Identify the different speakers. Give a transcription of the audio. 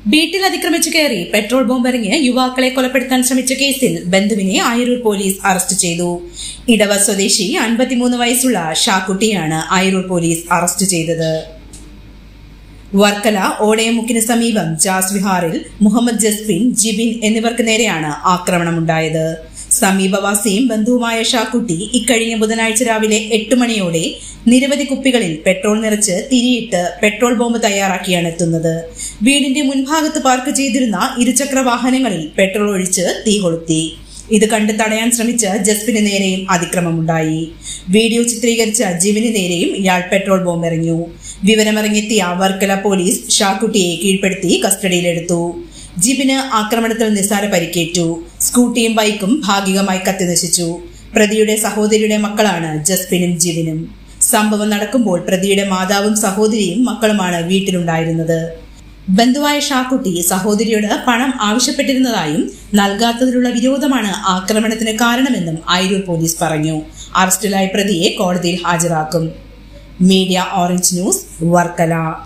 Speaker 1: വീട്ടിൽ അതിക്രമിച്ചു കയറി പെട്രോൾ ബോംബെറിഞ്ഞ് യുവാക്കളെ കൊലപ്പെടുത്താൻ ശ്രമിച്ച കേസിൽ ബന്ധുവിനെ ആയൂർ പോലീസ് അറസ്റ്റ് ചെയ്തു ഇടവ സ്വദേശി അൻപത്തിമൂന്ന് വയസ്സുള്ള ഷാക്കുട്ടിയാണ് ആയൂർ പോലീസ് അറസ്റ്റ് ചെയ്തത് വർക്കല ഓടയമുക്കിന് സമീപം ജാസ് വിഹാറിൽ മുഹമ്മദ് ജസ്ബിൻ ജിബിൻ എന്നിവർക്ക് നേരെയാണ് ആക്രമണമുണ്ടായത് സമീപവാസിയും ബന്ധുവുമായ ഷാക്കുട്ടി ഇക്കഴിഞ്ഞ ബുധനാഴ്ച രാവിലെ എട്ട് മണിയോടെ നിരവധി കുപ്പികളിൽ പെട്രോൾ നിറച്ച് തിരിയിട്ട് പെട്രോൾ ബോംബ് തയ്യാറാക്കിയാണ് എത്തുന്നത് വീടിന്റെ മുൻഭാഗത്ത് പാർക്ക് ചെയ്തിരുന്ന ഇരുചക്ര വാഹനങ്ങളിൽ പെട്രോൾ ഒഴിച്ച് തീ കൊളുത്തി ഇത് കണ്ട് തടയാൻ ശ്രമിച്ച ജസ്ബിന് നേരെയും അതിക്രമമുണ്ടായി വീഡിയോ ചിത്രീകരിച്ച ജിവിന് നേരെയും ഇയാൾ പെട്രോൾ ബോംബ് എറിഞ്ഞു വിവരമറിഞ്ഞെത്തിയ വർക്കല പോലീസ് ഷാക്കുട്ടിയെ കീഴ്പ്പെടുത്തി കസ്റ്റഡിയിലെടുത്തു ജിബിന് ആക്രമണത്തിൽ നിസ്സാര പരിക്കേറ്റു സ്കൂട്ടിയും ബൈക്കും ഭാഗികമായി കത്തിനശിച്ചു പ്രതിയുടെ സഹോദരിയുടെ മക്കളാണ് ജസ്ബിനും ജിബിനും സംഭവം നടക്കുമ്പോൾ പ്രതിയുടെ മാതാവും സഹോദരിയും മക്കളുമാണ് വീട്ടിലുണ്ടായിരുന്നത് ബന്ധുവായ ഷാക്കുട്ടി സഹോദരിയോട് പണം ആവശ്യപ്പെട്ടിരുന്നതായും നൽകാത്തതിലുള്ള വിരോധമാണ് ആക്രമണത്തിന് കാരണമെന്നും ആയൂർ പോലീസ് പറഞ്ഞു അറസ്റ്റിലായ പ്രതിയെ കോടതിയിൽ ഹാജരാക്കും മീഡിയ ഓറഞ്ച് ന്യൂസ് വർക്കല